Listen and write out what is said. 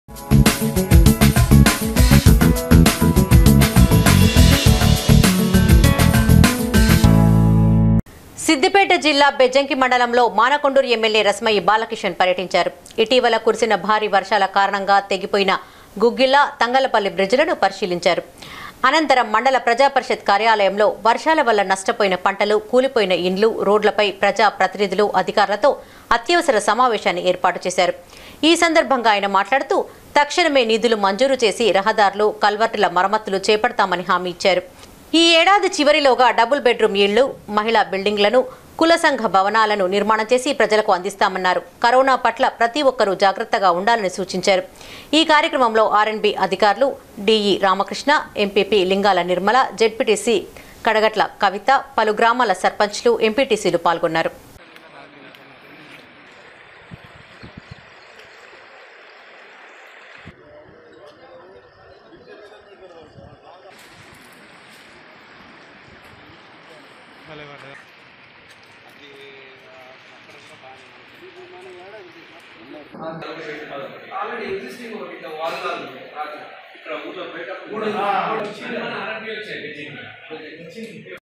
సిద్దిపేట జిల్లా బెజ్జంకి మండలంలో మానకొండూరు ఎమ్మెల్యే రస్మయ్య బాలకిషన్ పర్యటించారు ఇటీవల కురిసిన భారీ వర్షాల కారణంగా తెగిపోయిన గుగ్గిళ్ళ తంగలపల్లి బ్రిడ్జిలను పరిశీలించారు అనంతరం మండల ప్రజా పరిషత్ కార్యాలయంలో వర్షాల వల్ల నష్టపోయిన పంటలు కూలిపోయిన ఇండ్లు రోడ్లపై ప్రజా ప్రతినిధులు అధికారులతో అత్యవసర సమావేశాన్ని ఏర్పాటు చేశారు ఈ సందర్భంగా ఆయన మాట్లాడుతూ తక్షణమే నిధులు మంజూరు చేసి రహదారులు కల్వర్టుల మరమ్మతులు చేపడతామని హామీ ఇచ్చారు ఈ ఏడాది చివరిలోగా డబుల్ బెడ్రూమ్ ఇళ్లు మహిళా బిల్డింగ్లను కుల సంఘ భవనాలను నిర్మాణం చేసి ప్రజలకు అందిస్తామన్నారు కరోనా పట్ల ప్రతి ఒక్కరూ జాగ్రత్తగా ఉండాలని సూచించారు ఈ కార్యక్రమంలో ఆర్ఎన్బి అధికారులు DE Ramakrishna MPP Lingala Nirmala ZPTC Kadagatla Kavitha పలు గ్రామాల సర్పంచ్లు ఎంపీటీసీలు పాల్గొన్నారు ఆల్రెడీ ఎగ్జిస్టింగ్ ఒకటి ఇట్లా వాల్ కాదు ఇక్కడ ఊర్లో బయట